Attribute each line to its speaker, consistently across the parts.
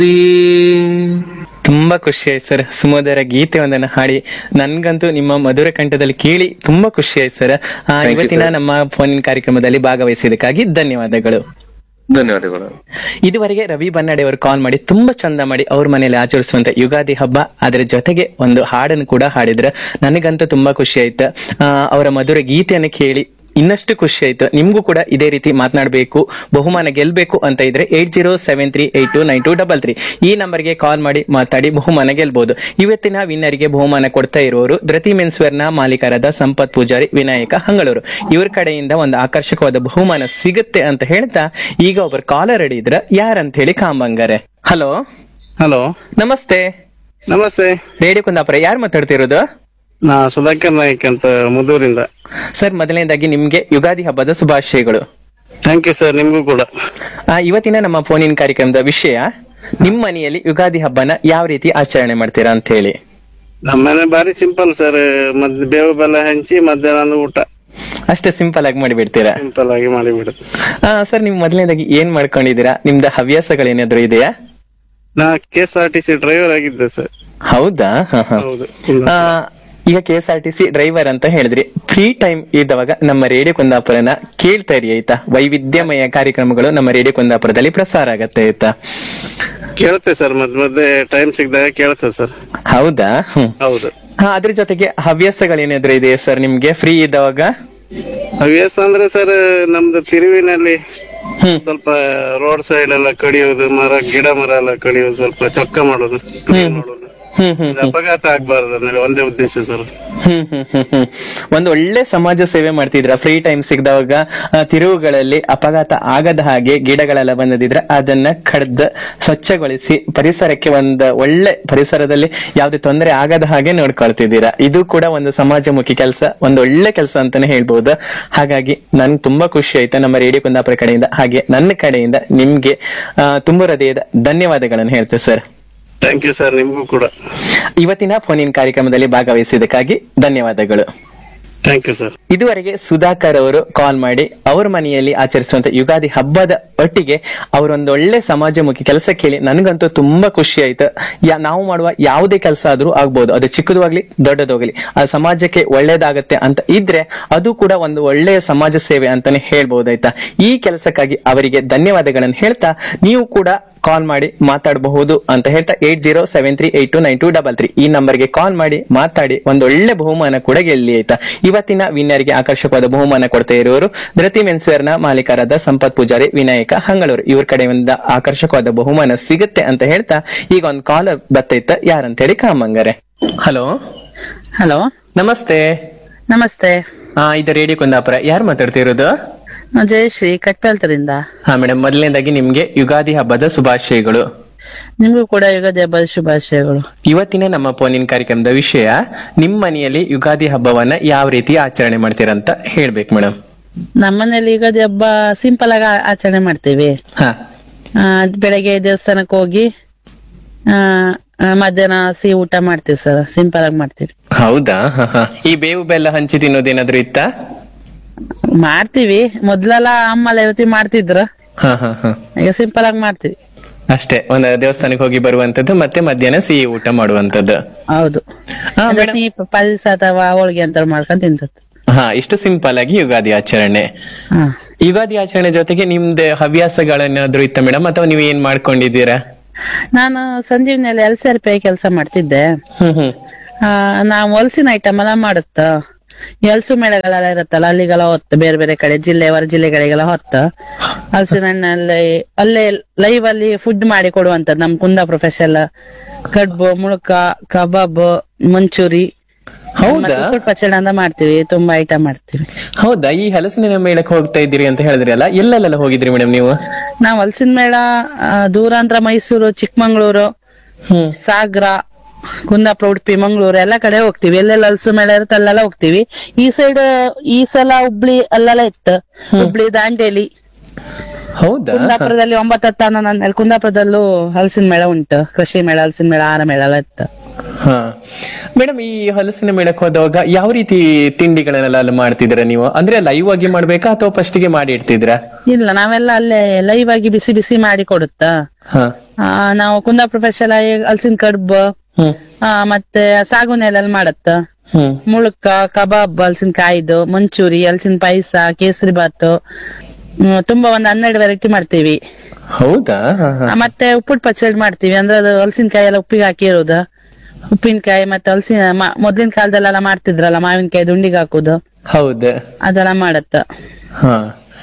Speaker 1: ತುಂಬಾ ಖುಷಿ ಆಯ್ತು ಸರ್ ಸುಮಧುರ ಗೀತೆ ಒಂದನ್ನು ಹಾಡಿ ನನ್ಗಂತೂ ನಿಮ್ಮ ಮಧುರ ಕಂಠದಲ್ಲಿ ಕೇಳಿ ತುಂಬಾ ಖುಷಿ ಆಯ್ತು ಸರ್ ಆ,
Speaker 2: you,
Speaker 1: ಇವತ್ತಿನ
Speaker 2: sir.
Speaker 1: ನಮ್ಮ ಫೋನಿನ ಕಾರ್ಯಕ್ರಮದಲ್ಲಿ ಭಾಗವಹಿಸಿದ್ದಕ್ಕಾಗಿ ಧನ್ಯವಾದಗಳು
Speaker 2: ಧನ್ಯವಾದಗಳು
Speaker 1: ಇದುವರೆಗೆ ರವಿ ಬನ್ನಡೆ ಅವರು ಕಾಲ್ ಮಾಡಿ ತುಂಬಾ ಚಂದ ಮಾಡಿ ಅವ್ರ ಮನೇಲಿ ಆಚರಿಸುವಂತ ಯುಗಾದಿ ಹಬ್ಬ ಅದರ ಜೊತೆಗೆ ಒಂದು ಹಾಡನ್ನು ಕೂಡ ಹಾಡಿದ್ರು ನನಗಂತೂ ತುಂಬಾ ಖುಷಿ ಆಯ್ತು ಆ, ಅವರ ಮಧುರ ಗೀತೆಯನ್ನು ಕೇಳಿ ಇನ್ನಷ್ಟು ಖುಷಿ ಆಯ್ತು ನಿಮ್ಗೂ ಕೂಡ ಇದೇ ರೀತಿ ಮಾತನಾಡಬೇಕು ಬಹುಮಾನ ಗೆಲ್ಬೇಕು ಅಂತ ಇದ್ರೆ eight zero seven three eight two nine two double three ಈ ನಂಬರ್ಗೆ ಕಾಲ್ ಮಾಡಿ ಮಾತಾಡಿ ಬಹುಮಾನ ಗೆಲ್ಬಹುದು ಇವತ್ತಿನ ವಿನ್ನರ್ಗೆ ಬಹುಮಾನ ಕೊಡ್ತಾ ಇರುವವರು ಧೃತಿ ಮೆನ್ಸ್ವೇರ್ ನ ಮಾಲೀಕರಾದ ಸಂಪತ್ ಪೂಜಾರಿ ವಿನಾಯಕ ಹಂಗಳೂರು ಇವ್ರ ಕಡೆಯಿಂದ ಒಂದು ಆಕರ್ಷಕವಾದ ಬಹುಮಾನ ಸಿಗುತ್ತೆ ಅಂತ ಹೇಳ್ತಾ ಈಗ ಒಬ್ಬರು ಕಾಲರ್ ಹಿಡಿದ್ರ ಯಾರಂತ ಹೇಳಿ ಕಾಂಬಂಗಾರೆ ಹಲೋ
Speaker 3: ಹಲೋ
Speaker 1: ನಮಸ್ತೆ
Speaker 3: ನಮಸ್ತೆ
Speaker 1: ರೇಡಿಯೋ ಕುಂದಾಪುರ ಯಾರು ಮಾತಾಡ್ತಿರೋದು
Speaker 3: ನಾ ಸುಧಾಕರ್ ನಾಯ್ಕ್ ಅಂತ ಮುದೂರಿಂದ
Speaker 1: ಸರ್ ಮೊದಲನೇದಾಗಿ ನಿಮ್ಗೆ ಯುಗಾದಿ ಹಬ್ಬದ ಶುಭಾಶಯಗಳು
Speaker 3: ಥ್ಯಾಂಕ್ ಯು ಸರ್ ನಿಮ್ಗೂ ಕೂಡ
Speaker 1: ಆ, ಇವತ್ತಿನ ನಮ್ಮ ಫೋನಿನ ಕಾರ್ಯಕ್ರಮದ ವಿಷಯ ನಿಮ್ ಮನೆಯಲ್ಲಿ ಯುಗಾದಿ ಹಬ್ಬನ ಯಾವ ರೀತಿ ಆಚರಣೆ ಮಾಡ್ತೀರಾ ಅಂತ ಹೇಳಿ
Speaker 3: ನಮ್ಮನೆ ಬಾರಿ ಸಿಂಪಲ್ ಸರ್ ಮದ್ ಬೇವು ಬೆಲ್ಲ ಹಂಚಿ ಮಧ್ಯಾಹ್ನ ಊಟ
Speaker 1: ಅಷ್ಟೇ ಸಿಂಪಲ್ ಆಗಿ ಮಾಡಿಬಿಡ್ತೀರಾ
Speaker 3: ಸಿಂಪಲ್ ಆಗಿ ಮಾಡಿಬಿಡುತ್ತೆ
Speaker 1: ಆ, ಸರ್ ನೀವು ಮೊದಲನೇದಾಗಿ ಏನ್ ಮಾಡ್ಕೊಂಡಿದ್ದೀರಾ ನಿಮ್ದು ಹವ್ಯಾಸಗಳೇನಾದ್ರು ಇದೆಯಾ
Speaker 3: ನಾ K S R T C driver ಆಗಿದ್ದೆ ಸರ್
Speaker 1: ಹೌದಾ ಹ, ಹ.
Speaker 3: ಹೌದು
Speaker 1: ಆ, ಈಗ K S R T C driver ಅಂತ ಹೇಳಿದ್ರಿ ಫ್ರೀ ಟೈಮ್ ಇದ್ದವಾಗ ನಮ್ಮ ರೇಡಿಯೋ ಕುಂದಾಪುರನ ಕೇಳ್ತಾ ಇರಿ ಆಯ್ತಾ ವೈವಿಧ್ಯಮಯ ಕಾರ್ಯಕ್ರಮಗಳು ನಮ್ಮ ರೇಡಿಯೋ ಕುಂದಾಪುರದಲ್ಲಿ ಪ್ರಸಾರ ಆಗತ್ತೆ ಆಯ್ತಾ
Speaker 3: ಕೇಳುತ್ತೆ ಸರ್ ಮದ್ ಮಧ್ಯೆ ಟೈಮ್ ಸಿಕ್ಕಿದಾಗ ಕೇಳುತ್ತೆ ಸರ್
Speaker 1: ಹೌದಾ ಹ್ಮ್
Speaker 3: ಹೌದು
Speaker 1: ಹಾ ಅದ್ರ ಜೊತೆಗೆ ಹವ್ಯಾಸಗಳೇನಾದ್ರು ಇದೆಯಾ ಸರ್ ನಿಮ್ಗೆ ಫ್ರೀ ಇದ್ದವಾಗ
Speaker 3: ಹವ್ಯಾಸ ಅಂದ್ರೆ ಸರ್ ನಮ್ದು ತಿರುವಿನಲ್ಲಿ
Speaker 1: ಹ್ಮ್
Speaker 3: ಸ್ವಲ್ಪ ರೋಡ್ ಸೈಡ್ ಎಲ್ಲ ಕಡಿಯೋದು ಮರ ಗಿಡ ಮರ ಎಲ್ಲ ಕಡಿಯೋದು ಸ್ವಲ್ಪ ಚೊಕ್ಕ ಮಾಡೋದು clean ಮಾಡೋದು
Speaker 1: ಹ್ಮ್ ಹ್ಮ್
Speaker 3: ಇದು ಅಪಘಾತ ಆಗ್ಬಾರ್ದು ಅನ್ನೋದು ಒಂದೇ ಉದ್ದೇಶ ಸರ್
Speaker 1: ಹ್ಮ್ ಹ್ಮ್ ಹ್ಮ್ ಹ್ಮ್ ಒಂದು ಒಳ್ಳೆ ಸಮಾಜ ಸೇವೆ ಮಾಡ್ತಿದ್ರ ಫ್ರೀ ಟೈಮ್ ಸಿಗದವಾಗ ತಿರುವುಗಳಲ್ಲಿ ಅಪಘಾತ ಆಗದ ಹಾಗೆ ಗಿಡಗಳೆಲ್ಲ ಬಂದದಿದ್ರೆ ಅದನ್ನ ಕಡ್ದು ಸ್ವಚ್ಛಗೊಳಿಸಿ ಪರಿಸರಕ್ಕೆ ಒಂದು ಒಳ್ಳೆ ಪರಿಸರದಲ್ಲಿ ಯಾವುದೇ ತೊಂದರೆ ಆಗದ ಹಾಗೆ ನೋಡ್ಕೊಳ್ತಿದ್ದೀರಾ ಇದು ಕೂಡ ಒಂದು ಸಮಾಜಮುಖಿ ಕೆಲಸ ಒಂದು ಒಳ್ಳೆ ಕೆಲಸ ಅಂತಾನೆ ಹೇಳ್ಬಹುದು ಹಾಗಾಗಿ ನನ್ಗೆ ತುಂಬಾ ಖುಷಿ ಆಯ್ತು ನಮ್ಮ ರೇಡಿಯೋ ಕುಂದಾಪುರ ಕಡೆಯಿಂದ ಹಾಗೆ ನನ್ನ ಕಡೆಯಿಂದ ನಿಮ್ಗೆ ಆ, ತುಂಬ ಹೃದಯದ ಧನ್ಯವಾದಗಳನ್ನು ಹೇಳ್ತೇವೆ ಸರ್
Speaker 3: ಥ್ಯಾಂಕ್ ಯು ಸರ್ ನಿಮ್ಗೂ ಕೂಡ
Speaker 1: ಇವತ್ತಿನ ಫೋನಿನ್ ಕಾರ್ಯಕ್ರಮದಲ್ಲಿ ಭಾಗವಹಿಸಿದ್ದಕ್ಕಾಗಿ ಧನ್ಯವಾದಗಳು
Speaker 3: ಥ್ಯಾಂಕ್ ಯು ಸರ್
Speaker 1: ಇದುವರೆಗೆ ಸುಧಾಕರ್ ಅವರು ಕಾಲ್ ಮಾಡಿ ಅವ್ರ ಮನೆಯಲ್ಲಿ ಆಚರಿಸುವಂತ ಯುಗಾದಿ ಹಬ್ಬದ ಒಟ್ಟಿಗೆ ಅವರೊಂದು ಒಳ್ಳೆ ಸಮಾಜಮುಖಿ ಕೆಲಸ ಕೇಳಿ ನನಗಂತೂ ತುಂಬಾ ಖುಷಿ ಆಯ್ತು ಯಾ ನಾವು ಮಾಡುವ ಯಾವುದೇ ಕೆಲಸ ಆದ್ರೂ ಆಗ್ಬೋದು ಅದು ಚಿಕ್ಕದಾಗ್ಲಿ ದೊಡ್ಡದಾಗ್ಲಿ ಆ ಸಮಾಜಕ್ಕೆ ಒಳ್ಳೇದಾಗತ್ತೆ ಅಂತ ಇದ್ರೆ ಅದು ಕೂಡ ಒಂದು ಒಳ್ಳೆಯ ಸಮಾಜ ಸೇವೆ ಅಂತಾನೆ ಹೇಳ್ಬಹುದಾಯ್ತಾ ಈ ಕೆಲಸಕ್ಕಾಗಿ ಅವರಿಗೆ ಧನ್ಯವಾದಗಳನ್ನು ಹೇಳ್ತಾ ನೀವು ಕೂಡ ಕಾಲ್ ಮಾಡಿ ಮಾತಾಡಬಹುದು ಅಂತ ಹೇಳ್ತಾ eight zero seven three eight two nine two double three ಈ ನಂಬರ್ಗೆ ಕಾಲ್ ಮಾಡಿ ಮಾತಾಡಿ ಒಂದು ಒಳ್ಳೆ ಬಹುಮಾನ ಕೂಡ ಗೆಲ್ಲಿ ಆಯ್ತಾ ಇವತ್ತಿನ ವಿನ್ನರ್ಗೆ ಆಕರ್ಷಕವಾದ ಬಹುಮಾನ ಕೊಡ್ತಾ ಇರುವವರು ಧೃತಿ ಮೆನ್ಸ್ವೇರ್ ನ ಮಾಲೀಕರಾದ ಸಂಪತ್ ಪೂಜಾರಿ ವಿನಾಯಕ ಹಂಗಳೂರು ಇವ್ರ ಕಡೆಯಿಂದ ಆಕರ್ಷಕವಾದ ಬಹುಮಾನ ಸಿಗುತ್ತೆ ಅಂತ ಹೇಳ್ತಾ ಈಗ ಒಂದು ಕಾಲ್ ಬತ್ತೈತ ಯಾರಂತ ಹೇಳಿ ಕಾಮಂಗರೆ ಹಲೋ
Speaker 4: ಹಲೋ
Speaker 1: ನಮಸ್ತೆ
Speaker 4: ನಮಸ್ತೆ
Speaker 1: ಆ ಇದು ರೇಡಿಯೋ ಕುಂದಾಪುರ ಯಾರು ಮಾತಾಡ್ತಿರೋದು
Speaker 4: ನಾನ್ ಜಯಶ್ರೀ ಕಟ್ಪೆಲ್ತರಿಂದ
Speaker 1: ಹಾ ಮೇಡಮ್ ಮೊದಲನೇದಾಗಿ ನಿಮ್ಗೆ ಯುಗಾದಿ ಹಬ್ಬದ ಶುಭಾಶಯಗಳು
Speaker 4: ನಿಮ್ಗೂ ಕೂಡ ಯುಗಾದಿ ಹಬ್ಬದ ಶುಭಾಶಯಗಳು
Speaker 1: ಇವತ್ತಿನ ನಮ್ಮ ಫೋನಿನ ಕಾರ್ಯಕ್ರಮದ ವಿಷಯ ನಿಮ್ ಮನೆಯಲ್ಲಿ ಯುಗಾದಿ ಹಬ್ಬವನ್ನ ಯಾವ ರೀತಿ ಆಚರಣೆ ಮಾಡ್ತೀರಂತ ಹೇಳ್ಬೇಕು ಮೇಡಮ್
Speaker 4: ನಮ್ಮನೇಲಿ ಯುಗಾದಿ ಹಬ್ಬ ಸಿಂಪಲ್ ಆಗಿ ಆ- ಆಚರಣೆ ಮಾಡ್ತೀವಿ
Speaker 1: ಹಾ
Speaker 4: ಆ, ಬೆಳಗ್ಗೆ ದೇವಸ್ಥಾನಕ್ಕೆ ಹೋಗಿ ಆ ಆ, ಮಧ್ಯಾಹ್ನ ಸಿಹಿ ಊಟ ಮಾಡ್ತೀವಿ ಸರ್ ಸಿಂಪಲ್ ಆಗಿ ಮಾಡ್ತೀವಿ
Speaker 1: ಹೌದಾ ಹ, ಹ. ಈ ಬೇವು ಬೆಲ್ಲ ಹಂಚಿ ತಿನ್ನೋದೇನಾದ್ರೂ ಇತ್ತಾ
Speaker 4: ಮಾಡ್ತೀವಿ ಮೊದ್ಲೆಲ್ಲ ಅಮ್ಮ ಎಲ್ಲ ಇವತ್ತಿ ಮಾಡ್ತಿದ್ರು
Speaker 1: ಹ ಹ ಹ
Speaker 4: ಈಗ ಸಿಂಪಲ್ ಆಗಿ ಮಾಡ್ತೀವಿ
Speaker 1: ಅಷ್ಟೇ ಒಂದು ದೇವಸ್ಥಾನಕ್ಕೆ ಹೋಗಿ ಬರುವಂತದ್ದು ಮತ್ತೆ ಮಧ್ಯಾಹ್ನ ಸಿಹಿ ಊಟ ಮಾಡುವಂತದ್ದು
Speaker 4: ಹೌದು
Speaker 1: ಹಾ,
Speaker 4: ಅಂದ್ರೆ
Speaker 1: ಮೇಡಮ್.
Speaker 4: ಸಿಹಿ ಪಾಯಸ ಅಥವಾ ಹೋಳಿಗೆ ಅಂತ ಮಾಡ್ಕೊಂಡ್ ತಿಂತದ್ದು
Speaker 1: ಹಾ ಇಷ್ಟು ಸಿಂಪಲ್ ಆಗಿ ಯುಗಾದಿ ಆಚರಣೆ
Speaker 4: ಹಾ
Speaker 1: ಯುಗಾದಿ ಆಚರಣೆ ಜೊತೆಗೆ ನಿಮ್ದು ಹವ್ಯಾಸಗಳೇನಾದ್ರೂ ಇತ್ತ ಮೇಡಮ್ ಅಥವಾ ನೀವು ಏನ್ ಮಾಡ್ಕೊಂಡಿದ್ದೀರಾ
Speaker 4: ನಾನು ಸಂಜೀವಿನಲ್ಲಿ ಎಲ್ ಸಿ ಆರ್ ಪಿ ಕೆಲಸ ಮಾಡ್ತಿದ್ದೆ
Speaker 1: ಹ್ಮ್ ಹ್ಮ್
Speaker 4: ಆ, ನಾವು ಹೊಲಸಿನ ಐಟಮ್ ಎಲ್ಲ ಮಾಡುತ್ತ ಎಲ್ಸು ಮೇಳಗಳೆಲ್ಲ ಇರುತ್ತಲ್ಲ ಅಲ್ಲಿಗೆಲ್ಲ ಹೊತ್ತು ಬೇರೆ ಬೇರೆ ಕಡೆ ಜಿಲ್ಲೆ ಹೊರ ಜಿಲ್ಲೆಗಳಿಗೆಲ್ಲ ಹೊತ್ತು ಹಲಸಿನ ಹಣ್ಣಲ್ಲಿ ಅಲ್ಲೇ ಲೈವ್ ಅಲ್ಲಿ ಫುಡ್ ಮಾಡಿ ಕೊಡುವಂತದ್ದು ನಮ್ ಕುಂದಾಪುರ ಸ್ಪೆಷಲ್ ಕಡ್ಬು ಮುಳುಕ ಕಬಾಬ್ ಮಂಚೂರಿ
Speaker 1: ಹೌದಾ
Speaker 4: ಉಪ್ಪಿಟ್ಟು ಪಚ್ಚಡಿ ಅಂತ ಮಾಡ್ತೀವಿ ತುಂಬಾ ಐಟಮ್ ಮಾಡ್ತೀವಿ
Speaker 1: ಹೌದಾ ಈ ಹಲಸಿನ ಮೇಳಕ್ಕೆ ಹೋಗ್ತಾ ಇದ್ದೀರಿ ಅಂತ ಹೇಳಿದ್ರಿ ಅಲ್ಲ ಎಲ್ಲೆಲ್ಲೆಲ್ಲ ಹೋಗಿದ್ರಿ ಮೇಡಮ್ ನೀವು
Speaker 4: ನಾವ್ ಹಲಸಿನ ಮೇಳ ಆ, ದೂರಾಂತರ ಮೈಸೂರು ಚಿಕ್ಕಮಂಗ್ಳೂರು
Speaker 1: ಹ್ಮ್
Speaker 4: ಸಾಗರ ಕುಂದಾಪುರ ಉಡುಪಿ ಮಂಗಳೂರು ಎಲ್ಲ ಕಡೆ ಹೋಗ್ತಿವಿ ಎಲ್ಲೆಲ್ಲ ಹಲಸು ಮೇಳ ಇರುತ್ತೆ ಅಲ್ಲೆಲ್ಲ ಹೋಗ್ತಿವಿ ಈ ಸೈಡ್ ಈ ಸಲ ಹುಬ್ಳಿ ಅಲ್ಲೆಲ್ಲ ಇತ್ತು ಹುಬ್ಳಿ ದಾಂಡೇಲಿ
Speaker 1: ಹೌದಾ
Speaker 4: ಕುಂದಾಪುರದಲ್ಲಿ ಒಂಬತ್ತು ಹತ್ತು ಹನ್ನೊಂದು ಹನ್ನೆರಡು ಕುಂದಾಪುರದಲ್ಲೂ ಹಲಸಿನ ಮೇಳ ಉಂಟು ಕೃಷಿ ಮೇಳ ಹಲಸಿನ ಮೇಳ ಆರ ಮೇಳ ಎಲ್ಲ ಇತ್ತು
Speaker 1: ಹಾ ಮೇಡಮ್ ಈ ಹಲಸಿನ ಮೇಳಕ್ಕೆ ಹೋದಾಗ ಯಾವ ರೀತಿ ತಿಂಡಿಗಳನ್ನೆಲ್ಲ ಅಲ್ಲಿ ಮಾಡ್ತಿದ್ದೀರಾ ನೀವು ಅಂದ್ರೆ ಲೈವ್ ಆಗಿ ಮಾಡ್ಬೇಕಾ ಅಥವಾ ಫಸ್ಟ್ ಗೆ ಮಾಡಿ ಇಡ್ತಿದ್ರಾ
Speaker 4: ಇಲ್ಲ ನಾವೆಲ್ಲ ಅಲ್ಲೇ ಲೈವ್ ಆಗಿ ಬಿಸಿ ಬಿಸಿ ಮಾಡಿ ಕೊಡುತ್ತಾ
Speaker 1: ಹಾ
Speaker 4: ಆ, ನಾವು ಕುಂದಾಪುರ ಸ್ಪೆಷಲ್ ಆಗಿ ಹಲಸಿನ ಕಡುಬು
Speaker 1: ಹ್ಮ್
Speaker 4: ಆ, ಮತ್ತೆ ಸಾಗುನೆಲೆಲ್ಲ ಮಾಡತ್ತ
Speaker 1: ಹ್ಮ್
Speaker 4: ಮುಳುಕ ಕಬಾಬ್ ಹಲಸಿನಕಾಯಿದು ಮಂಚೂರಿ ಹಲಸಿನ ಪಾಯಸ ಕೇಸರಿ ಬಾತು ಹ್ಮ್, ತುಂಬಾ ಒಂದ್ ಹನ್ನೆರಡು ವೆರೈಟಿ ಮಾಡ್ತೀವಿ
Speaker 1: ಹೌದಾ ಹಾ, ಹಾ.
Speaker 4: ಆ, ಮತ್ತೆ ಉಪ್ಪಿಟ್ಟು ಪಚ್ಚಡಿ ಮಾಡ್ತೀವಿ ಅಂದ್ರೆ ಅದು ಹಲಸಿನಕಾಯಿ ಎಲ್ಲ ಉಪ್ಪಿಗೆ ಹಾಕಿ ಇರೋದು ಉಪ್ಪಿನಕಾಯಿ ಮತ್ತೆ ಹಲಸಿನ ಮ- ಮೊದ್ಲಿನ ಕಾಲದಲ್ಲೆಲ್ಲ ಮಾಡ್ತಿದ್ರಲ್ಲ ಮಾವಿನಕಾಯಿ ದುಂಡಿಗೆ ಹಾಕುದು
Speaker 1: ಹೌದು
Speaker 4: ಅದೆಲ್ಲ ಮಾಡತ್ತ
Speaker 1: ಹಾ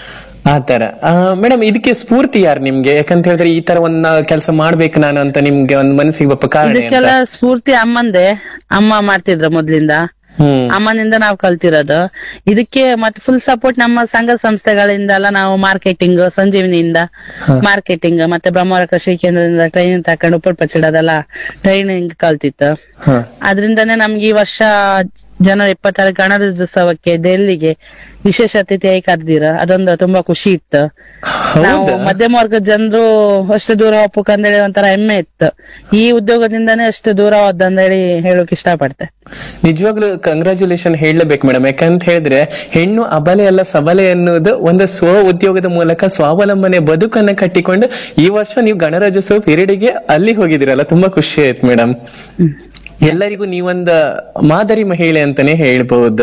Speaker 1: ಆತರ ಮೇಡಮ್ ಇದಕ್ಕೆ ಸ್ಫೂರ್ತಿ ಯಾರು ನಿಮ್ಗೆ ಯಾಕಂತ ಹೇಳಿದ್ರೆ ಈ ತರ ಒಂದ್ ಕೆಲಸ ಮಾಡ್ಬೇಕು ನಾನು ಅಂತ ನಿಮ್ಗೆ ಒಂದ್ ಮನಸ್ಸಿಗೆ ಬಪ್ಪ ಕಾರಣ ಎಂತ?
Speaker 4: ಇದಕ್ಕೆಲ್ಲ ಸ್ಫೂರ್ತಿ ಅಮ್ಮಂದೆ ಅಮ್ಮ ಮಾಡ್ತಿದ್ರ ಮೊದ್ಲಿಂದ
Speaker 1: ಹ್ಮ್
Speaker 4: ಅಮ್ಮನಿಂದ ನಾವು ಕಲ್ತಿರೋದು ಇದಕ್ಕೆ ಮತ್ತೆ ಫುಲ್ ಸಪೋರ್ಟ್ ನಮ್ಮ ಸಂಘ ಸಂಸ್ಥೆಗಳಿಂದ ಎಲ್ಲ ನಾವು ಮಾರ್ಕೆಟಿಂಗ್ ಸಂಜೀವಿನಿಯಿಂದ ಮಾರ್ಕೆಟಿಂಗ್ ಮತ್ತೆ ಬ್ರಹ್ಮವರ ಕೃಷಿ ಕೇಂದ್ರದಿಂದ ಟ್ರೈನಿಂಗ್ ತಕೊಂಡು ಉಪ್ಪಿಟ್ಟು ಪಚ್ಚಡಿ ಅದೆಲ್ಲ ಟ್ರೈನಿಂಗ್ ಕಲ್ತಿತ್ತು
Speaker 1: ಹಾ
Speaker 4: ಅದ್ರಿಂದಾನೇ ನಮ್ಗೆ ಈ ವರ್ಷ ಜನವರಿ ಇಪ್ಪತ್ತಾರು ಗಣರಾಜ್ಯೋತ್ಸವಕ್ಕೆ ದೆಹಲಿಗೆ ವಿಶೇಷ ಅತಿಥಿಯಾಗಿ ಕರ್ದಿರ ಅದೊಂದು ತುಂಬಾ ಖುಷಿ ಇತ್ತು ನಾವು
Speaker 1: ಹೌದಾ
Speaker 4: ಮಧ್ಯಮ ವರ್ಗದ ಜನರು ಅಷ್ಟು ದೂರ ಹೋಗ್ಬೇಕಂದೇಳಿ ಒಂಥರ ಹೆಮ್ಮೆ ಇತ್ತು ಈ ಉದ್ಯೋಗದಿಂದಾನೇ ಅಷ್ಟು ದೂರ ಹೋದಂದೇಳಿ ಹೇಳೋಕ್ ಇಷ್ಟಪಡ್ತೆ
Speaker 1: ನಿಜವಾಗ್ಲೂ ಕಂಗ್ರಾಚುಲೇಷನ್ ಹೇಳಬೇಕು ಮೇಡಮ್ ಯಾಕಂತ ಹೇಳಿದ್ರೆ ಹೆಣ್ಣು ಅಬಲೆ ಅಲ್ಲ ಸಬಲೆ ಅನ್ನೋದು ಒಂದು ಸ್ವ ಉದ್ಯೋಗದ ಮೂಲಕ ಸ್ವಾವಲಂಬನೆ ಬದುಕನ್ನ ಕಟ್ಟಿಕೊಂಡು ಈ ವರ್ಷ ನೀವು ಗಣರಾಜ್ಯೋತ್ಸವ ಪೀರಿಯಡ್ಗೆ ಅಲ್ಲಿ ಹೋಗಿದಿರಲ್ಲ ತುಂಬಾ ಖುಷಿ ಆಯ್ತು ಮೇಡಮ್ ಎಲ್ಲರಿಗೂ ನೀವೊಂದ ಮಾದರಿ ಮಹಿಳೆ ಅಂತಾನೆ ಹೇಳ್ಬಹುದು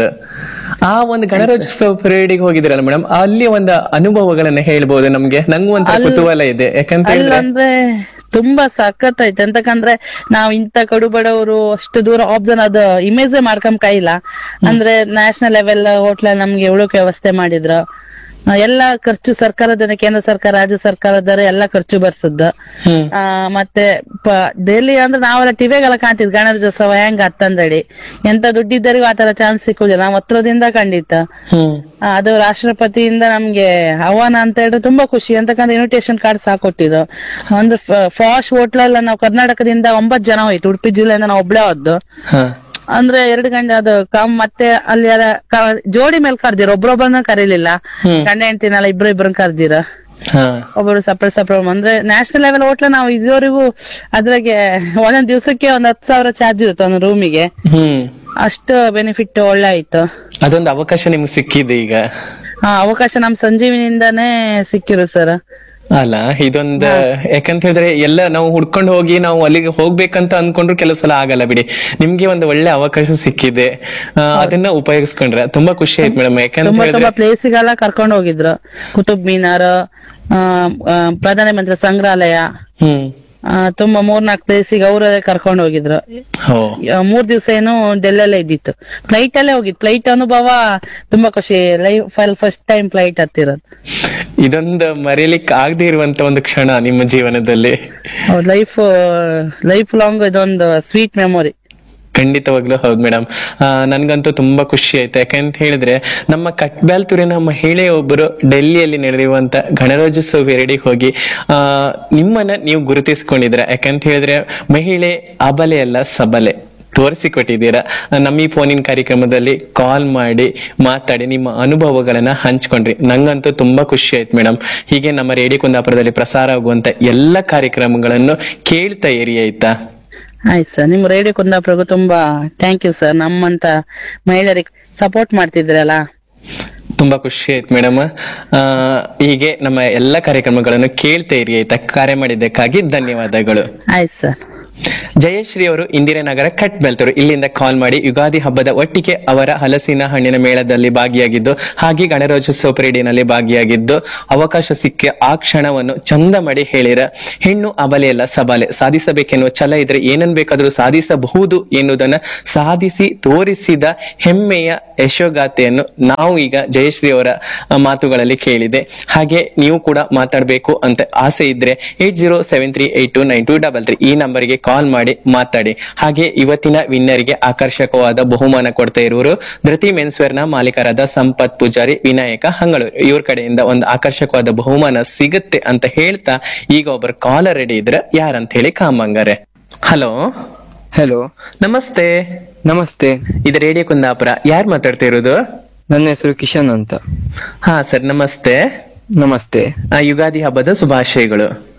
Speaker 1: ಆ ಒಂದು ಗಣರಾಜ್ಯೋತ್ಸವ ಪೀರಿಯಡ್ಗೆ ಹೋಗಿದಿರಲ್ಲ ಮೇಡಮ್ ಅಲ್ಲಿ ಒಂದು ಅನುಭವಗಳನ್ನ ಹೇಳ್ಬಹುದು ನಮ್ಗೆ ನಂಗೂ ಒಂಥರ ಕುತೂಹಲ ಇದೆ ಯಾಕಂತ ಹೇಳಿದ್ರೆ
Speaker 4: ಅಲ್ಲಂದ್ರೆ ತುಂಬಾ ಸಖತ್ ಐತೆ ಎಂತಕಂದ್ರೆ ನಾವ್ ಇಂತ ಕಡು ಬಡವರು ಅಷ್ಟು ದೂರ ಆಪ್ಷನ್ ಅದು ಇಮೇಜ್ ಮಾಡ್ಕೊಂಡ್ ಕೈಲ ಅಂದ್ರೆ ನ್ಯಾಷನಲ್ ಲೆವೆಲ್ ಹೋಟ್ಲ ನಮ್ಗೆ ಉಳುಕ್ ವ್ಯವಸ್ಥೆ ಮಾಡಿದ್ರು ಆ, ಎಲ್ಲಾ ಖರ್ಚು ಸರ್ಕಾರದಿಂದ ಕೇಂದ್ರ ಸರ್ಕಾರ ರಾಜ್ಯ ಸರ್ಕಾರದವರು ಎಲ್ಲಾ ಖರ್ಚು ಬರ್ಸದ್ದ
Speaker 1: ಹ್ಮ್
Speaker 4: ಆ ಮತ್ತೆ ಪ- ದೆಹಲಿ ಅಂದ್ರೆ ನಾವೆಲ್ಲ ಟಿವಿಗೆಲ್ಲ ಕಾಣ್ತಿದ್ ಗಣರಾಜ್ಯೋತ್ಸವ ಹೆಂಗ್ ಅಂತಂದೇಳಿ ಎಂತ ದುಡ್ಡಿದ್ದರಿಗೂ ಆತರ ಚಾನ್ಸ್ ಸಿಕ್ಕುದಿಲ್ಲ ನಾವ್ ಹತ್ರದಿಂದ ಖಂಡಿತ
Speaker 1: ಹ್ಮ್
Speaker 4: ಆ, ಅದು ರಾಷ್ಟ್ರಪತಿಯಿಂದ ನಮ್ಗೆ ಆಹ್ವಾನ ಅಂತ ಹೇಳಿದ್ರೆ ತುಂಬಾ ಖುಷಿ ಅಂತಕಂದ್ರೆ ಇನ್ವಿಟೇಷನ್ ಕಾರ್ಡ್ ಸಹ ಕೊಟ್ಟಿದ್ರು ಒಂದು ಫಾಶ್ ಹೋಟ್ಲೆಲ್ಲ ನಾವು ಕರ್ನಾಟಕದಿಂದ ಒಂಬತ್ ಜನ ಹೋಯ್ತು ಉಡುಪಿ ಜಿಲ್ಲೆಯಿಂದ ನಾವು ಒಬ್ಳೆ ಹೋದ್ದು
Speaker 1: ಹಾ
Speaker 4: ಅಂದ್ರೆ ಎರಡು ಗಂಟೆ ಅದು ಕಮ್ ಮತ್ತೆ ಅಲ್ಲಿ ಎಲ್ಲ ಕ- ಜೋಡಿ ಮೇಲೆ ಕರ್ದಿರ ಒಬ್ರೊಬ್ಬರನ್ನ ಕರೀಲಿಲ್ಲ
Speaker 1: ಹ್ಮ್.
Speaker 4: ಗಂಡ ಹೆಂಡತಿನೆಲ್ಲ ಇಬ್ರು ಇಬ್ರನ್ನ ಕರ್ದಿರ
Speaker 1: ಹಾ
Speaker 4: ಒಬ್ಬರು ಸಪ್ರೇಟ್ ಸಪ್ರೇಟ್ ಅಂದ್ರೆ ನ್ಯಾಷನಲ್ ಲೆವೆಲ್ ಹೋಟ್ಲ ನಾವು ಇದುವರೆಗೂ ಅದ್ರಾಗೆ ಒಂದೊಂದ್ ದಿವಸಕ್ಕೆ ಒಂದ್ ಹತ್ತು ಸಾವಿರ ಚಾರ್ಜ್ ಇರುತ್ತೆ ಒಂದು ರೂಮಿಗೆ
Speaker 1: ಹ್ಮ್
Speaker 4: ಅಷ್ಟು ಬೆನಿಫಿಟ್ ಒಳ್ಳೆ ಆಯ್ತು
Speaker 1: ಅದೊಂದು ಅವಕಾಶ ನಿಮ್ಗೆ ಸಿಕ್ಕಿದೆ ಈಗ
Speaker 4: ಆ, ಅವಕಾಶ ನಮ್ ಸಂಜೀವಿನಿಂದಾನೇ ಸಿಕ್ಕಿರು ಸರ್
Speaker 1: ಅಲ್ಲ ಇದೊಂದು ಯಾಕಂತ ಹೇಳಿದ್ರೆ ಎಲ್ಲ ನಾವು ಹುಡ್ಕೊಂಡು ಹೋಗಿ ನಾವು ಅಲ್ಲಿಗೆ ಹೋಗ್ಬೇಕಂತ ಅನ್ಕೊಂಡ್ರು ಕೆಲವು ಸಲ ಆಗಲ್ಲ ಬಿಡಿ ನಿಮ್ಗೆ ಒಂದು ಒಳ್ಳೆ ಅವಕಾಶ ಸಿಕ್ಕಿದೆ ಆ, ಅದನ್ನ ಉಪಯೋಗಿಸ್ಕೊಂಡ್ರೆ ತುಂಬಾ ಖುಷಿ ಆಯ್ತು ಮೇಡಮ್ ಯಾಕಂತ
Speaker 4: ತುಂಬಾ
Speaker 1: ಹೇಳಿದ್ರೆ
Speaker 4: ತುಂಬಾ ಪ್ಲೇಸಿಗೆಲ್ಲ ಕರ್ಕೊಂಡು ಹೋಗಿದ್ರು ಕುತುಬ್ ಮಿನಾರ್ ಆ, ಆ, ಪ್ರಧಾನಮಂತ್ರಿ ಸಂಗ್ರಹಾಲಯ
Speaker 1: ಹ್ಮ್
Speaker 4: ಆ, ತುಂಬಾ ಮೂರ್ನಾಲ್ಕು ಪ್ಲೇಸಿಗೆ ಅವರೇ ಕರ್ಕೊಂಡು ಹೋಗಿದ್ರು
Speaker 1: ಹೋ
Speaker 4: ಆ, ಮೂರ್ ದಿವಸ ಏನು ಡೆಲ್ಲಲ್ಲೇ ಇದ್ದಿತ್ತು ಫ್ಲೈಟ್ ಅಲ್ಲೇ ಹೋಗಿತ್ತು ಫ್ಲೈಟ್ ಅನುಭವ ತುಂಬಾ ಖುಷಿ ಲೈಫ್ ಅಲ್ಲಿ ಫಸ್ಟ್ ಟೈಮ್ ಫ್ಲೈಟ್ ಹತ್ತಿರೋದು
Speaker 1: ಇದೊಂದು ಮರೀಲಿಕ್ಕೆ ಆಗದೆ ಇರುವಂತ ಒಂದು ಕ್ಷಣ ನಿಮ್ಮ ಜೀವನದಲ್ಲಿ
Speaker 4: ಲೈಫ್ ಲೈಫ್ ಲಾಂಗ್ ಇದೊಂದು ಸ್ವೀಟ್ ಮೆಮೊರಿ
Speaker 1: ಖಂಡಿತವಾಗ್ಲೂ ಹೌದು ಮೇಡಮ್ ನನ್ಗಂತೂ ತುಂಬಾ ಖುಷಿ ಆಯ್ತು ಯಾಕಂತ ಹೇಳಿದ್ರೆ ನಮ್ಮ ಕಟ್ಬ್ಯಾಲ್ತೂರಿನ ಮಹಿಳೆಯೊಬ್ಬರು ಡೆಲ್ಲಿಯಲ್ಲಿ ನಡೆಯುವಂತ ಗಣರಾಜ್ಯೋತ್ಸವ ಪೇರಡಿಗೆ ಹೋಗಿ ಆ ನಿಮ್ಮನ್ನ ನೀವು ಗುರುತಿಸ್ಕೊಂಡಿದ್ದೀರಾ ಯಾಕಂತ ಹೇಳಿದ್ರೆ ಮಹಿಳೆ ಅಬಲೆ ಅಲ್ಲ ಸಬಲೆ ತೋರಿಸಿಕೊಟ್ಟಿದ್ದೀರಾ ನಮ್ಮ ಈ ಫೋನಿನ ಕಾರ್ಯಕ್ರಮದಲ್ಲಿ ಕಾಲ್ ಮಾಡಿ ಮಾತಾಡಿ ನಿಮ್ಮ ಅನುಭವಗಳನ್ನ ಹಂಚ್ಕೊಂಡ್ರಿ ನಂಗಂತೂ ತುಂಬಾ ಖುಷಿ ಆಯ್ತು ಮೇಡಮ್ ಹೀಗೆ ನಮ್ಮ ರೇಡಿಯೋ ಕುಂದಾಪುರದಲ್ಲಿ ಪ್ರಸಾರ ಆಗುವಂತ ಎಲ್ಲ ಕಾರ್ಯಕ್ರಮಗಳನ್ನು ಕೇಳ್ತಾ ಇರಿ ಆಯ್ತಾ
Speaker 4: ಆಯ್ತು ಸರ್ ನಿಮ್ ರೇಡಿಯೋ ಕುಂದಾಪುರಗೂ ತುಂಬಾ ಥ್ಯಾಂಕ್ ಯು ಸರ್ ನಮ್ಮಂತ ಮಹಿಳೆಯರಿಗೆ ಸಪೋರ್ಟ್ ಮಾಡ್ತಿದ್ರಲ್ಲ
Speaker 1: ತುಂಬಾ ಖುಷಿ ಆಯ್ತು ಮೇಡಮ್ ಹೀಗೆ ನಮ್ಮ ಎಲ್ಲ ಕಾರ್ಯಕ್ರಮಗಳನ್ನು ಕೇಳ್ತಾ ಇರಿ ಆಯ್ತಾ ಕರೆ ಮಾಡಿದ್ದಕ್ಕಾಗಿ ಧನ್ಯವಾದಗಳು
Speaker 4: ಆಯ್ತು ಸರ್
Speaker 1: ಜಯಶ್ರೀ ಅವರು ಇಂದಿರಾನಗರ ಕಟ್ ಬೆಲ್ತರು ಇಲ್ಲಿಂದ ಕಾಲ್ ಮಾಡಿ ಯುಗಾದಿ ಹಬ್ಬದ ಒಟ್ಟಿಗೆ ಅವರ ಹಲಸಿನ ಹಣ್ಣಿನ ಮೇಳದಲ್ಲಿ ಭಾಗಿಯಾಗಿದ್ದು ಹಾಗೆ ಗಣರಾಜ್ಯೋತ್ಸವ ಪರೇಡಿನಲ್ಲಿ ಭಾಗಿಯಾಗಿದ್ದು ಅವಕಾಶ ಸಿಕ್ಕ ಆ ಕ್ಷಣವನ್ನು ಚಂದ ಮಾಡಿ ಹೇಳಿರ ಹೆಣ್ಣು ಅಬಲೆಯಲ್ಲ ಸಬಲೆ ಸಾಧಿಸಬೇಕೆನ್ನುವ ಛಲ ಇದ್ರೆ ಏನನ್ ಬೇಕಾದ್ರೂ ಸಾಧಿಸಬಹುದು ಎನ್ನುವುದನ್ನ ಸಾಧಿಸಿ ತೋರಿಸಿದ ಹೆಮ್ಮೆಯ ಯಶೋಗಾಥೆಯನ್ನು ನಾವು ಈಗ ಜಯಶ್ರೀ ಅವರ ಆ, ಮಾತುಗಳಲ್ಲಿ ಕೇಳಿದೆ ಹಾಗೆ ನೀವು ಕೂಡ ಮಾತಾಡಬೇಕು ಅಂತ ಆಸೆ ಇದ್ರೆ eight zero seven three eight two nine two double three ಈ ನಂಬರ್ಗೆ ಕಾಲ್ ಮಾಡಿ ಮಾತಾಡಿ ಹಾಗೆ ಇವತ್ತಿನ ವಿನ್ನರ್ಗೆ ಆಕರ್ಷಕವಾದ ಬಹುಮಾನ ಕೊಡ್ತಾ ಇರುವರು ಧೃತಿ ಮೆನ್ಸ್ವೇರ್ ನ ಮಾಲೀಕರಾದ ಸಂಪತ್ ಪೂಜಾರಿ ವಿನಾಯಕ ಹಂಗಳೂರು ಇವ್ರ ಕಡೆಯಿಂದ ಒಂದು ಆಕರ್ಷಕವಾದ ಬಹುಮಾನ ಸಿಗುತ್ತೆ ಅಂತ ಹೇಳ್ತಾ ಈಗ ಒಬ್ಬರು ಕಾಲರ್ ರೆಡಿ ಇದ್ರೆ ಯಾರಂತ ಹೇಳಿ ಕಾಮಂಗಾರೆ ಹಲೋ
Speaker 2: ಹಲೋ
Speaker 1: ನಮಸ್ತೆ
Speaker 2: ನಮಸ್ತೆ
Speaker 1: ಇದು ರೇಡಿಯೋ ಕುಂದಾಪುರ ಯಾರು ಮಾತಾಡ್ತಾ ಇರೋದು
Speaker 2: ನನ್ನ ಹೆಸರು ಕಿಶನ್ ಅಂತ
Speaker 1: ಹಾ ಸರ್ ನಮಸ್ತೆ
Speaker 2: ನಮಸ್ತೆ
Speaker 1: ಆ, ಯುಗಾದಿ ಹಬ್ಬದ ಶುಭಾಶಯಗಳು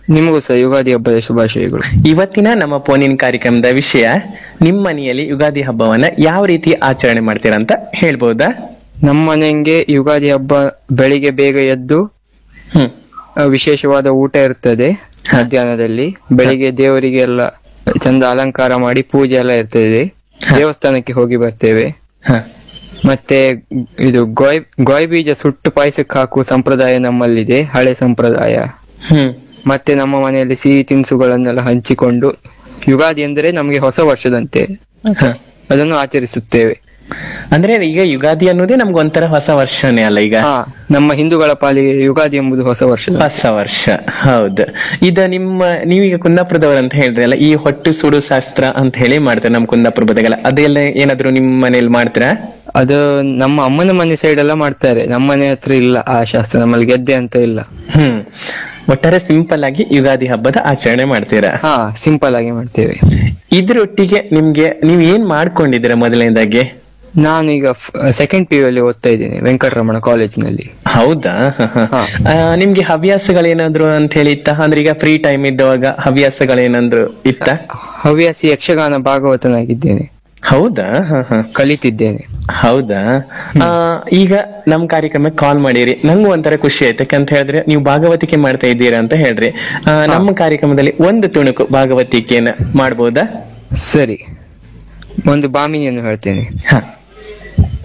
Speaker 2: ನಿಮಗೂ ಸಹ ಯುಗಾದಿ ಹಬ್ಬದ ಶುಭಾಶಯಗಳು
Speaker 1: ಇವತ್ತಿನ ನಮ್ಮ ಫೋನಿನ ಕಾರ್ಯಕ್ರಮದ ವಿಷಯ ನಿಮ್ಮ ಮನೆಯಲ್ಲಿ ಯುಗಾದಿ ಹಬ್ಬವನ್ನ ಯಾವ ರೀತಿ ಆಚರಣೆ ಮಾಡ್ತೀರಾ ಅಂತ ಹೇಳ್ಬೋದಾ
Speaker 2: ನಮ್ಮ ಮನೆಗೆ ಯುಗಾದಿ ಹಬ್ಬ ಬೆಳಿಗ್ಗೆ ಬೇಗ ಎದ್ದು
Speaker 1: ಹ್ಮ್
Speaker 2: ಆ, ವಿಶೇಷವಾದ ಊಟ ಇರ್ತದೆ ಮಧ್ಯಾಹ್ನದಲ್ಲಿ ಬೆಳಿಗ್ಗೆ ದೇವರಿಗೆ ಎಲ್ಲ ಚಂದ ಅಲಂಕಾರ ಮಾಡಿ ಪೂಜೆ ಎಲ್ಲ ಇರ್ತದೆ ದೇವಸ್ಥಾನಕ್ಕೆ ಹೋಗಿ ಬರ್ತೇವೆ
Speaker 1: ಹ.
Speaker 2: ಮತ್ತೆ ಇದು ಗೋಯ್ ಗೋಯ್ ಬೀಜ ಸುಟ್ಟು ಪಾಯಸಕ್ಕೆ ಹಾಕುವ ಸಂಪ್ರದಾಯ ನಮ್ಮಲ್ಲಿದೆ ಹಳೆ ಸಂಪ್ರದಾಯ
Speaker 1: ಹ್ಮ್
Speaker 2: ಮತ್ತೆ ನಮ್ಮ ಮನೆಯಲ್ಲಿ ಸಿಹಿ ತಿನಿಸುಗಳನ್ನೆಲ್ಲ ಹಂಚಿಕೊಂಡು ಯುಗಾದಿ ಎಂದರೆ ನಮಗೆ ಹೊಸ ವರ್ಷದಂತೆ
Speaker 1: ಹ.
Speaker 2: ಅದನ್ನು ಆಚರಿಸುತ್ತೇವೆ
Speaker 1: ಅಂದ್ರೆ ಈಗ ಯುಗಾದಿ ಅನ್ನೋದೇ ನಮ್ಗೆ ಒಂಥರ ಹೊಸ ವರ್ಷನೇ ಅಲ್ಲ ಈಗ
Speaker 2: ಹಾ ನಮ್ಮ ಹಿಂದೂಗಳ ಪಾಲಿಗೆ ಯುಗಾದಿ ಎಂಬುದು ಹೊಸ ವರ್ಷ
Speaker 1: ಹೊಸ ವರ್ಷ ಹೌದು ಇದ ನಿಮ್ಮ ನೀವೀಗ ಕುಂದಾಪುರದವರು ಅಂತ ಹೇಳಿದ್ರಿ ಅಲ್ಲ ಈ ಹೊಟ್ಟು ಸುಡು ಶಾಸ್ತ್ರ ಅಂತ ಹೇಳಿ ಮಾಡ್ತಾರೆ ನಮ್ಮ ಕುಂದಾಪುರ ಬದಗೆಲ್ಲ ಅದೆಲ್ಲ ಏನಾದ್ರು ನಿಮ್ಮ ಮನೇಲಿ ಮಾಡ್ತೀರಾ
Speaker 2: ಅದು ನಮ್ಮ ಅಮ್ಮನ ಮನೆ ಸೈಡ್ ಎಲ್ಲ ಮಾಡ್ತಾರೆ ನಮ್ಮ ಮನೆ ಹತ್ರ ಇಲ್ಲ ಆ ಶಾಸ್ತ್ರ ನಮ್ಮಲ್ಲಿ ಗೆದ್ದೆ ಅಂತ ಇಲ್ಲ
Speaker 1: ಹ್ಮ್ ಒಟ್ಟಾರೆ ಸಿಂಪಲ್ ಆಗಿ ಯುಗಾದಿ ಹಬ್ಬದ ಆಚರಣೆ ಮಾಡ್ತೀರಾ
Speaker 2: ಹಾ ಸಿಂಪಲ್ ಆಗಿ ಮಾಡ್ತೇವೆ
Speaker 1: ಇದ್ರೊಟ್ಟಿಗೆ ನಿಮ್ಗೆ ನೀವ್ ಏನ್ ಮಾಡ್ಕೊಂಡಿದ್ದೀರಾ ಮೊದಲನೇದಾಗಿ
Speaker 2: ನಾನು ಈಗ ಸೆಕೆಂಡ್ ಪಿ ಯು ಅಲ್ಲಿ ಓದ್ತಾ ಇದ್ದೀನಿ ವೆಂಕಟರಮಣ ಕಾಲೇಜಿನಲ್ಲಿ
Speaker 1: ಹೌದಾ ಹ, ಹ.
Speaker 2: ಹಾ.
Speaker 1: ಆ, ನಿಮ್ಗೆ ಹವ್ಯಾಸಗಳೇನಾದ್ರು ಅಂತ ಹೇಳಿ ಇತ್ತ ಅಂದ್ರೆ ಈಗ ಫ್ರೀ ಟೈಮ್ ಇದ್ದಾಗ ಹವ್ಯಾಸಗಳೇನಾದ್ರು ಇತ್ತ
Speaker 2: ಹವ್ಯಾಸಿ ಯಕ್ಷಗಾನ ಭಾಗವತನಾಗಿದ್ದೇನೆ
Speaker 1: ಹೌದಾ ಹ, ಹ.
Speaker 2: ಕಲಿತಿದ್ದೇನೆ
Speaker 1: ಹೌದಾ ಆ, ಈಗ ನಮ್ ಕಾರ್ಯಕ್ರಮಕ್ಕೆ ಕಾಲ್ ಮಾಡಿರಿ ನಂಗೂ ಒಂಥರ ಖುಷಿ ಆಯ್ತು ಯಾಕಂತ ಹೇಳಿದ್ರೆ ನೀವು ಭಾಗವತಿಕೆ ಮಾಡ್ತಾ ಇದ್ದೀರಾ ಅಂತ ಹೇಳ್ರಿ ಆ, ನಮ್ಮ ಕಾರ್ಯಕ್ರಮದಲ್ಲಿ ಒಂದು ತುಣುಕು ಭಾಗವತಿಕೆಯನ್ನ ಮಾಡ್ಬೋದಾ
Speaker 2: ಸರಿ ಒಂದು ಬಾಮಿನಿಯನ್ನು ಹೇಳ್ತೇನೆ
Speaker 1: ಹ